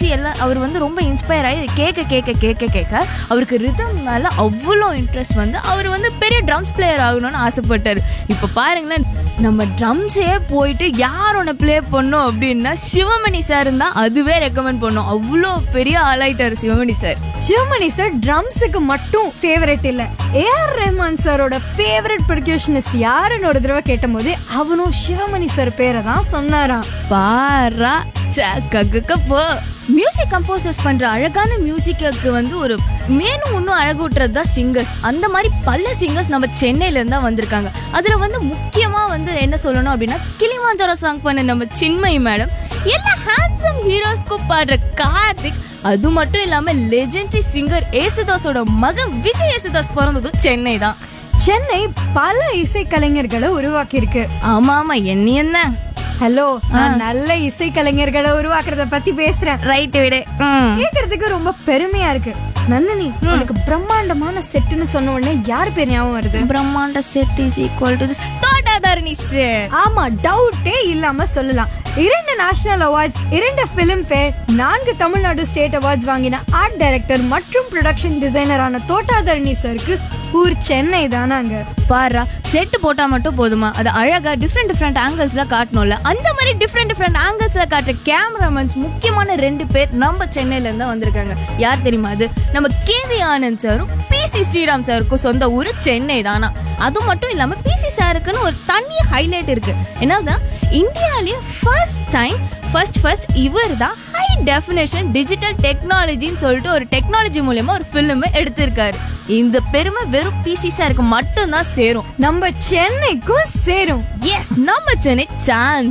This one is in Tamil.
வச்சு எல்லாம் அவர் வந்து ரொம்ப இன்ஸ்பயர் ஆகி கேட்க கேட்க கேட்க கேட்க அவருக்கு ரிதம் மேல அவ்வளோ இன்ட்ரெஸ்ட் வந்து அவர் வந்து பெரிய ட்ரம்ஸ் பிளேயர் ஆகணும்னு ஆசைப்பட்டாரு இப்போ பாருங்களேன் நம்ம ட்ரம்ஸே போயிட்டு யார் ஒன்று ப்ளே பண்ணோம் அப்படின்னா சிவமணி சார் தான் அதுவே ரெக்கமெண்ட் பண்ணோம் அவ்வளோ பெரிய ஆளாயிட்டார் சிவமணி சார் சிவமணி சார் ட்ரம்ஸுக்கு மட்டும் ஃபேவரட் இல்ல ஏஆர் ரஹ்மான் சாரோட ஃபேவரட் ப்ரொடியூஷனிஸ்ட் யாருன்னு ஒரு தடவை கேட்டபோது அவனும் சிவமணி சார் பேரை தான் சொன்னாராம் பாரா கக்க போ மியூசிக் கம்போசர்ஸ் பண்ற அழகான மியூசிக்கு வந்து ஒரு மேலும் இன்னும் அழகூட்டுறது தான் சிங்கர்ஸ் அந்த மாதிரி பல சிங்கர்ஸ் நம்ம சென்னையில இருந்தா வந்திருக்காங்க அதுல வந்து முக்கியமா வந்து என்ன சொல்லணும் அப்படின்னா கிளிமாஞ்சோரோ சாங் பண்ண நம்ம சின்மயி மேடம் எல்லா ஹேண்ட்ஸம் ஹீரோஸ்க்கும் பாடுற கார்த்திக் அது மட்டும் இல்லாம லெஜெண்டரி சிங்கர் ஏசுதாஸோட மகன் விஜய் ஏசுதாஸ் பிறந்ததும் சென்னை தான் சென்னை பல இசைக்கலைஞர்களை உருவாக்கி இருக்கு ஆமா ஆமா என்ன என்ன ஹலோ நான் நல்ல இசைக்கலைஞர்களை உருவாக்குறத பத்தி பேசுறேன் ரைட் விடு ம் கேக்குறதுக்கு ரொம்ப பெருமையா இருக்கு நந்தினி உனக்கு பிரம்மாண்டமான செட்டுன்னு சொன்ன உடனே யார் பேர் ஞாபகம் வருது பிரம்மாண்ட set is equal to this Thota Tharani sir ஆமா டவுட்டே இல்லாம சொல்லலாம் இரண்டு நேஷனல் அவார்ட்ஸ் இரண்டு பிலிம் ஃபேர் நான்கு தமிழ்நாடு ஸ்டேட் அவார்ட்ஸ் வாங்கின ஆர்ட் டைரக்டர் மற்றும் ப்ரொடக்ஷன் டிசைனரான தோட்டாதரணி சருக்கு ஊர் சென்னை தானாங்க பாரா செட் போட்டா மட்டும் போதுமா அது அழகா டிஃப்ரெண்ட் டிஃப்ரெண்ட் ஆங்கிள்ஸ்ல காட்டணும்ல அந்த மாதிரி டிஃப்ரெண்ட் டிஃப்ரெண்ட் ஆங்கிள்ஸ்ல காட்டுற கேமராமேன்ஸ் முக்கியமான ரெண்டு பேர் நம்ம சென்னையில இருந்து வந்திருக்காங்க யார் தெரியுமா அது நம்ம கேவி ஆனந்த் சாரும் பிசி ஸ்ரீராம் சாருக்கும் சொந்த ஊரு சென்னை தானா அது மட்டும் இல்லாம பிசி சாருக்குன்னு ஒரு தனி ஹைலைட் இருக்கு என்னதான் இந்தியாலயே ஃபர்ஸ்ட் டைம் ஃபர்ஸ்ட் ஃபர்ஸ்ட் இவர் தான் ஹை டெஃபினேஷன் டிஜிட்டல் டெக்னாலஜின்னு சொல்லிட்டு ஒரு டெக்னாலஜி மூலயமா ஒரு ஃபிலிம் எடுத்திருக்காரு இந்த பெருமை வெறும் பிசி சாருக்கு மட்டும்தான் சேரும் நம்ம சென்னைக்கும் சேரும் எஸ் நம்ம சென்னை சான்ஸ்